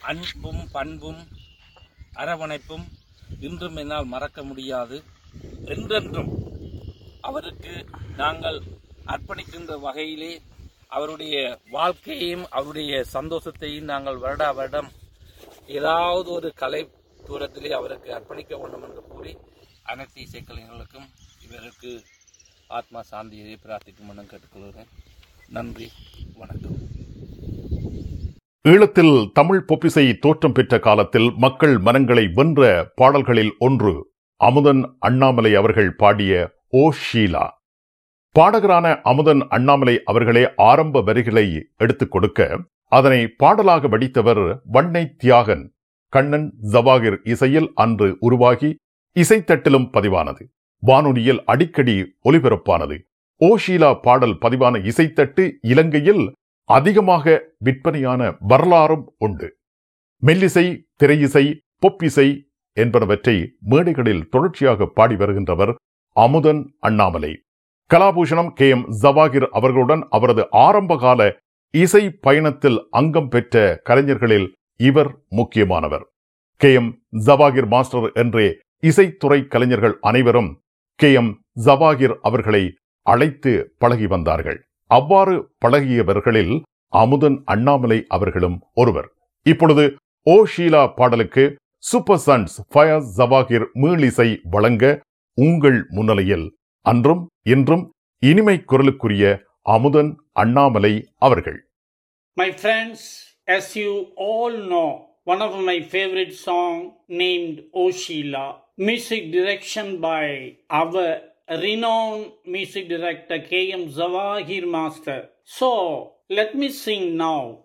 அன்பும் பண்பும் அரவணைப்பும் இன்றும் என்னால் மறக்க முடியாது என்றென்றும் அவருக்கு நாங்கள் அர்ப்பணிக்கின்ற வகையிலே அவருடைய வாழ்க்கையையும் அவருடைய சந்தோஷத்தையும் நாங்கள் வருடா வருடம் ஏதாவது ஒரு கலை தூரத்திலே அவருக்கு அர்ப்பணிக்க வேண்டும் என்று கூறி அனைத்து இசைக்கலைஞர்களுக்கும் இவருக்கு ஆத்மா சாந்தியை பிரார்த்திக்கும் என கேட்டுக்கொள்கிறேன் நன்றி வணக்கம் ஈழத்தில் தமிழ் பொப்பிசை தோற்றம் பெற்ற காலத்தில் மக்கள் மனங்களை வென்ற பாடல்களில் ஒன்று அமுதன் அண்ணாமலை அவர்கள் பாடிய ஓ ஷீலா பாடகரான அமுதன் அண்ணாமலை அவர்களே ஆரம்ப வரிகளை எடுத்துக் கொடுக்க அதனை பாடலாக வடித்தவர் வண்ணை தியாகன் கண்ணன் ஜவாகிர் இசையில் அன்று உருவாகி இசைத்தட்டிலும் பதிவானது வானொலியில் அடிக்கடி ஒலிபரப்பானது ஓ ஷீலா பாடல் பதிவான இசைத்தட்டு இலங்கையில் அதிகமாக விற்பனையான வரலாறும் உண்டு மெல்லிசை திரையிசை பொப்பிசை என்பனவற்றை மேடைகளில் தொடர்ச்சியாக பாடி வருகின்றவர் அமுதன் அண்ணாமலை கலாபூஷணம் கே எம் ஜவாகிர் அவர்களுடன் அவரது ஆரம்பகால இசை பயணத்தில் அங்கம் பெற்ற கலைஞர்களில் இவர் முக்கியமானவர் கே எம் ஜவாகிர் மாஸ்டர் என்றே இசைத்துறை கலைஞர்கள் அனைவரும் கே எம் ஜவாகிர் அவர்களை அழைத்து பழகி வந்தார்கள் அவ்வாறு பழகியவர்களில் அமுதன் அண்ணாமலை அவர்களும் ஒருவர் இப்பொழுது ஓ ஷீலா பாடலுக்கு சூப்பர் சன்ஸ் ஃபயஸ் ஜவாகிர் மீளிசை வழங்க உங்கள் முன்னிலையில் அன்றும் இன்றும் இனிமை குரலுக்குரிய அமுதன் அண்ணாமலை அவர்கள் My friends, as you all know, one of my favorite song named Oshila, music direction by our renowned music director K.M. Zawahir Master. So, let me sing now